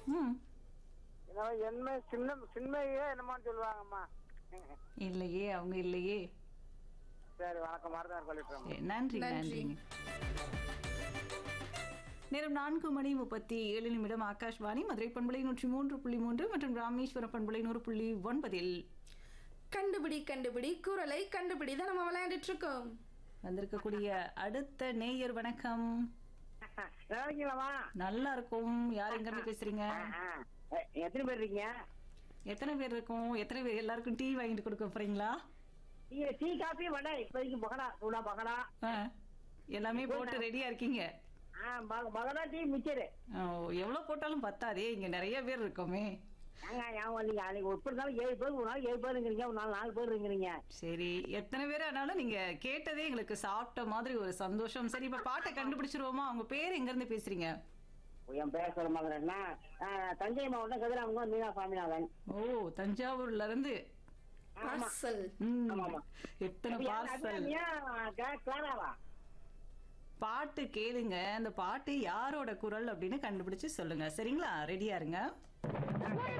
ம் என்னவோ என்ன சின்ன சின்மையே என்னமான்னு சொல்லுவாங்கம்மா இல்லையே அவங்க இல்லையே சரி வணக்கம் மருந்தார் சொல்லிட்டு சரி, நன்றி நன்றி. நன்றி நேரம் நான்கு மணி முப்பத்தி ஏழு நிமிடம் ஆகாஷ்வாணி மதுரை பண்பலை நூற்றி மூன்று புள்ளி மூன்று மற்றும் ராமேஸ்வரம் பண்பலை நூறு புள்ளி ஒன்பதில் கண்டுபிடி கண்டுபிடி குரலை கண்டுபிடி தான் நம்ம விளையாண்டுட்டு இருக்கோம் வந்திருக்கக்கூடிய அடுத்த நேயர் வணக்கம் நல்லா இருக்கீங்களாம்மா நல்லா இருக்கும் யார் எங்க இருந்து பேசுறீங்க ஆ, எ- எத்தனை பேர் இருக்கீங்க எத்தனை பேர் இருக்கும் எத்தனை பேர் எல்லாருக்கும் டீ வாங்கிட்டு கொடுக்க போறீங்களா நீங்க டீ காபி வடை இப்போதைக்கு பகடா சூடா பகடா ஆ, எல்லாமே போட்டு ரெடியா இருக்கீங்க ஆ பக- பகடா டீ மிச்சரு ஓ, எவ்வளவு போட்டாலும் பத்தாதே இங்க நிறைய பேர் இருக்கோமே ஏங்க ஏன் வந்தீங்க அன்னைக்கு எப்படி இருந்தாலும் ஏழு பேர் ஒரு நாள் ஏழு பேர் இருக்கிறீங்க ஒரு நாள் நாலு பேர் இருக்கிறீங்க சரி எத்தனை பேர் ஆனாலும் நீங்க கேட்டதே எங்களுக்கு சாப்பிட்ட மாதிரி ஒரு சந்தோஷம் சரி இப்ப பாட்டை கண்டுபிடிச்சிருவோமா உங்க பேர் எங்க இருந்து பேசுறீங்க என் பேர் சொல்ல மாதிரின்னா தஞ்சை மாவட்டம் கதிராமங்க மீனா சாமிநாதன் ஓ தஞ்சாவூர்ல இருந்து ஆமா பார்சல் ம், ஆமா, ஆமா. எத்தனை அப்ப யார் பார்சல் அபிராமியா? கிளா- கிளாராவா பாட்டு கேளுங்க அந்த பாட்டு யாரோட குரல் அப்படின்னு கண்டுபிடிச்சு சொல்லுங்க சரிங்களா ரெடியா இருங்க